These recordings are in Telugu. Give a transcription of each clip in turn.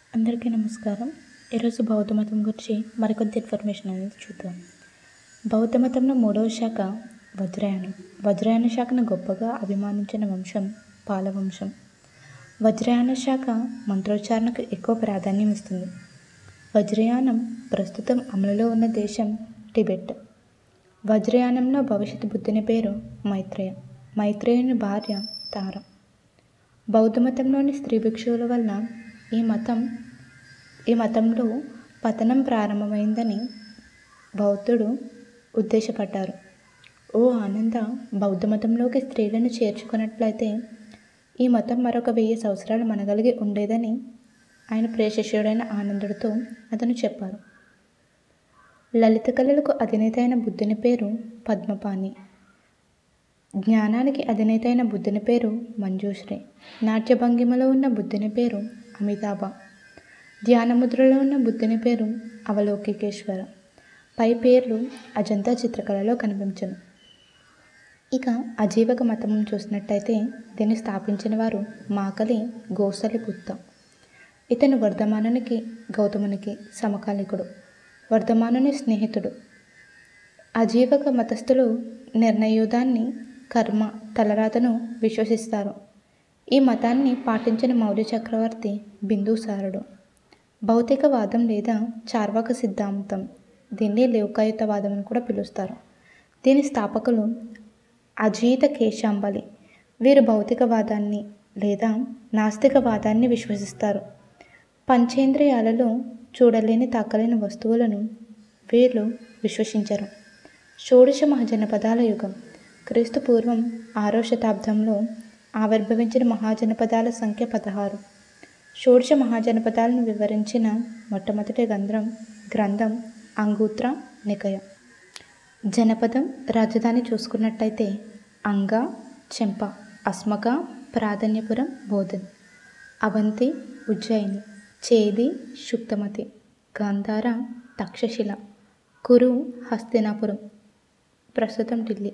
అందరికీ నమస్కారం ఈరోజు బౌద్ధ మతం గురించి మరికొంత ఇన్ఫర్మేషన్ అనేది చూద్దాం బౌద్ధ మతంలో మూడవ శాఖ వజ్రయానం వజ్రయాన శాఖను గొప్పగా అభిమానించిన వంశం పాలవంశం వజ్రయాన శాఖ మంత్రోచ్చారణకు ఎక్కువ ప్రాధాన్యం ఇస్తుంది వజ్రయానం ప్రస్తుతం అమలులో ఉన్న దేశం టిబెట్ వజ్రయానంలో భవిష్యత్తు బుద్ధుని పేరు మైత్రేయ మైత్రేయుని భార్య తార బౌద్ధ మతంలోని స్త్రీ భిక్షువుల వల్ల ఈ మతం ఈ మతంలో పతనం ప్రారంభమైందని బౌద్ధుడు ఉద్దేశపడ్డారు ఓ ఆనంద బౌద్ధ మతంలోకి స్త్రీలను చేర్చుకున్నట్లయితే ఈ మతం మరొక వెయ్యి సంవత్సరాలు మనగలిగి ఉండేదని ఆయన ప్రియశిష్యుడైన ఆనందుడితో అతను చెప్పారు లలిత కళలకు అధినేత అయిన బుద్ధుని పేరు పద్మపాణి జ్ఞానానికి అధినేత అయిన బుద్ధుని పేరు మంజూశ్రీ నాట్య భంగిమలో ఉన్న బుద్ధుని పేరు అమితాభ ధ్యానముద్రలో ఉన్న బుద్ధుని పేరు అవలోకికేశ్వర పై పేర్లు అజంతా చిత్రకళలో కనిపించను ఇక అజీవక మతం చూసినట్టయితే దీన్ని స్థాపించిన వారు మాకలి గోసలి పుత్త ఇతను వర్ధమానునికి గౌతమునికి సమకాలికుడు వర్ధమానుని స్నేహితుడు అజీవక మతస్థులు నిర్ణయోదాన్ని కర్మ తలరాతను విశ్వసిస్తారు ఈ మతాన్ని పాటించిన మౌర్య చక్రవర్తి బిందుసారుడు భౌతికవాదం లేదా చార్వాక సిద్ధాంతం దీన్ని లౌకాయుతవాదం అని కూడా పిలుస్తారు దీని స్థాపకులు అజీత కేశాంబలి వీరు భౌతికవాదాన్ని లేదా నాస్తికవాదాన్ని విశ్వసిస్తారు పంచేంద్రియాలలో చూడలేని తాకలేని వస్తువులను వీళ్ళు విశ్వసించరు షోడశ మహాజనపదాల యుగం క్రీస్తు పూర్వం ఆరో శతాబ్దంలో ఆవిర్భవించిన మహాజనపదాల సంఖ్య పదహారు షోడశ మహాజనపదాలను వివరించిన మొట్టమొదటి గ్రంథం గ్రంథం అంగూత్ర నికయ జనపదం రాజధాని చూసుకున్నట్టయితే అంగ చెంప అస్మక ప్రాధాన్యపురం బోధన్ అవంతి ఉజ్జయిని చేది శుక్తమతి గాంధార తక్షశిల కురు హస్తినాపురం ప్రస్తుతం ఢిల్లీ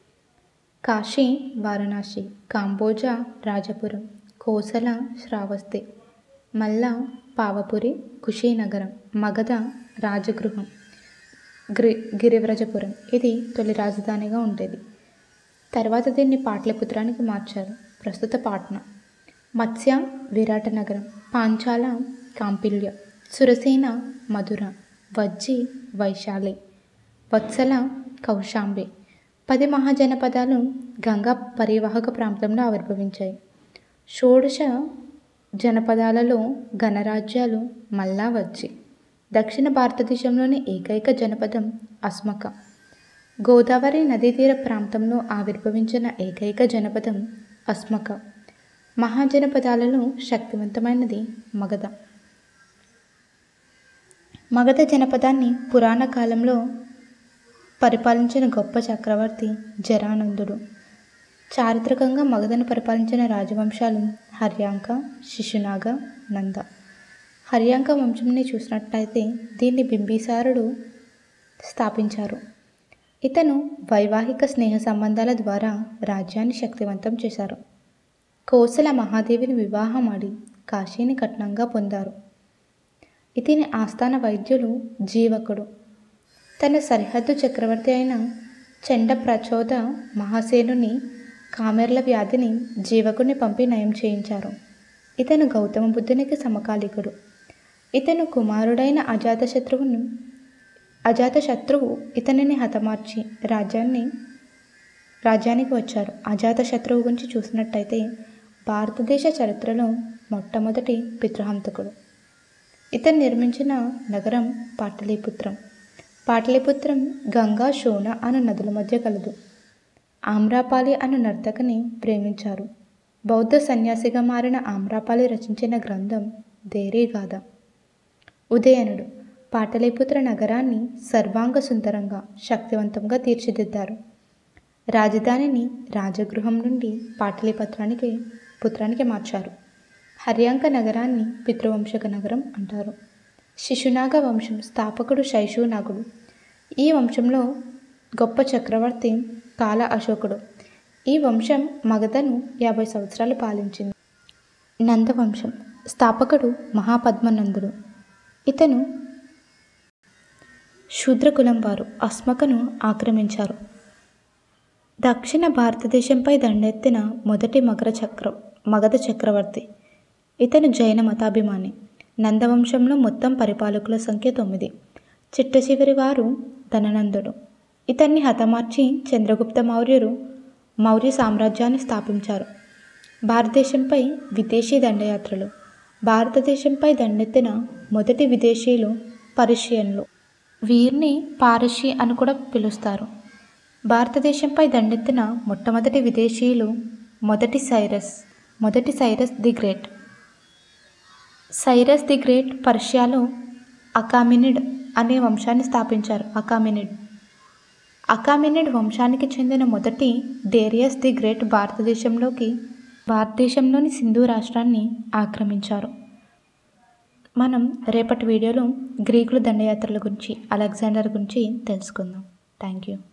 కాశీ వారణాసి కాంబోజా రాజపురం కోసల శ్రావస్తి మల్ల పావపురి కుషీనగరం మగధ రాజగృహం గిరి గిరివ్రజపురం ఇది తొలి రాజధానిగా ఉండేది తర్వాత దీన్ని పాటలిపుత్రానికి మార్చారు ప్రస్తుత పాట్నా మత్స్య విరాట నగరం పాంచాల కాంపిల్య సురసేన మధుర వజ్జి వైశాలి వత్సల కౌశాంబి పది మహాజనపదాలు గంగా పరివాహక ప్రాంతంలో ఆవిర్భవించాయి షోడశ జనపదాలలో గణరాజ్యాలు మల్లా వచ్చి దక్షిణ భారతదేశంలోని ఏకైక జనపదం అస్మక గోదావరి నదీ తీర ప్రాంతంలో ఆవిర్భవించిన ఏకైక జనపదం అస్మక మహాజనపదాలలో శక్తివంతమైనది మగధ మగధ జనపదాన్ని పురాణ కాలంలో పరిపాలించిన గొప్ప చక్రవర్తి జరానందుడు చారిత్రకంగా మగధను పరిపాలించిన రాజవంశాలు హర్యాంక శిశునాగ నంద హర్యాంక వంశంని చూసినట్టయితే దీన్ని బింబిసారుడు స్థాపించారు ఇతను వైవాహిక స్నేహ సంబంధాల ద్వారా రాజ్యాన్ని శక్తివంతం చేశారు కోసల మహాదేవిని వివాహం ఆడి కాశీని కట్నంగా పొందారు ఇతని ఆస్థాన వైద్యులు జీవకుడు తన సరిహద్దు చక్రవర్తి అయిన చెండ ప్రచోద మహాసేనుని కామెర్ల వ్యాధిని జీవకుడిని పంపి నయం చేయించారు ఇతను గౌతమ బుద్ధునికి సమకాలికుడు ఇతను కుమారుడైన అజాతశత్రువును అజాతశత్రువు ఇతనిని హతమార్చి రాజ్యాన్ని రాజ్యానికి వచ్చారు అజాతశత్రువు గురించి చూసినట్టయితే భారతదేశ చరిత్రలో మొట్టమొదటి పితృహంతకుడు ఇతను నిర్మించిన నగరం పాటలీపుత్రం పాటలీపుత్రం గంగా శోణ అను నదుల మధ్య కలదు ఆమ్రాపాలి అను నర్తకిని ప్రేమించారు బౌద్ధ సన్యాసిగా మారిన ఆమ్రాపాలి రచించిన గ్రంథం దేరీగాథ ఉదయనుడు పాటలీపుత్ర నగరాన్ని సర్వాంగ సుందరంగా శక్తివంతంగా తీర్చిదిద్దారు రాజధానిని రాజగృహం నుండి పాటలీపుత్రానికి పుత్రానికి మార్చారు హర్యాంక నగరాన్ని పితృవంశక నగరం అంటారు శిశునాగ వంశం స్థాపకుడు శైశునాగుడు ఈ వంశంలో గొప్ప చక్రవర్తి కాల అశోకుడు ఈ వంశం మగధను యాభై సంవత్సరాలు పాలించింది నందవంశం స్థాపకుడు మహాపద్మనందుడు ఇతను శూద్రకులం వారు అస్మకను ఆక్రమించారు దక్షిణ భారతదేశంపై దండెత్తిన మొదటి మగర చక్ర మగధ చక్రవర్తి ఇతను జైన మతాభిమాని నందవంశంలో మొత్తం పరిపాలకుల సంఖ్య తొమ్మిది చిట్ట చివరి వారు ధననందుడు ఇతన్ని హతమార్చి చంద్రగుప్త మౌర్యుడు మౌర్య సామ్రాజ్యాన్ని స్థాపించారు భారతదేశంపై విదేశీ దండయాత్రలు భారతదేశంపై దండెత్తిన మొదటి విదేశీయులు పర్షియన్లు వీరిని పారసీ అని కూడా పిలుస్తారు భారతదేశంపై దండెత్తిన మొట్టమొదటి విదేశీయులు మొదటి సైరస్ మొదటి Cyrus the great Cyrus the great పర్షియాలో అకామినిడ్ అనే వంశాన్ని స్థాపించారు అకామినిడ్ అకామినిడ్ వంశానికి చెందిన మొదటి డేరియస్ ది గ్రేట్ భారతదేశంలోకి భారతదేశంలోని సింధు రాష్ట్రాన్ని ఆక్రమించారు మనం రేపటి వీడియోలో గ్రీకుల దండయాత్రల గురించి అలెగ్జాండర్ గురించి తెలుసుకుందాం థ్యాంక్ యూ